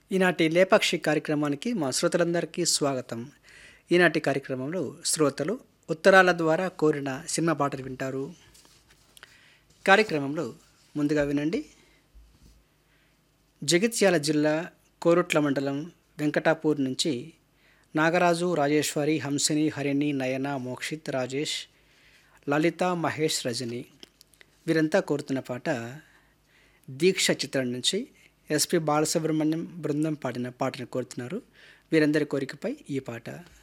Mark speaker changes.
Speaker 1: ఈనాటి లేపాక్షి కార్యక్రమానికి మా శ్రోతలందరికీ స్వాగతం ఈనాటి కార్యక్రమంలో శ్రోతలు ఉత్తరాల ద్వారా కోరిన సినిమా పాటలు వింటారు కార్యక్రమంలో ముందుగా వినండి జగిత్యాల జిల్లా కోరుట్ల మండలం వెంకటాపూర్ నుంచి నాగరాజు రాజేశ్వరి హంసిని హరిణి నయన మోక్షిత్ రాజేష్ లలిత మహేష్ రజని వీరంతా కోరుతున్న పాట దీక్ష చిత్రం నుంచి ఎస్పి బాలసుబ్రహ్మణ్యం బృందం పాడిన పాటను కోరుతున్నారు వీరందరి కోరికపై ఈ పాట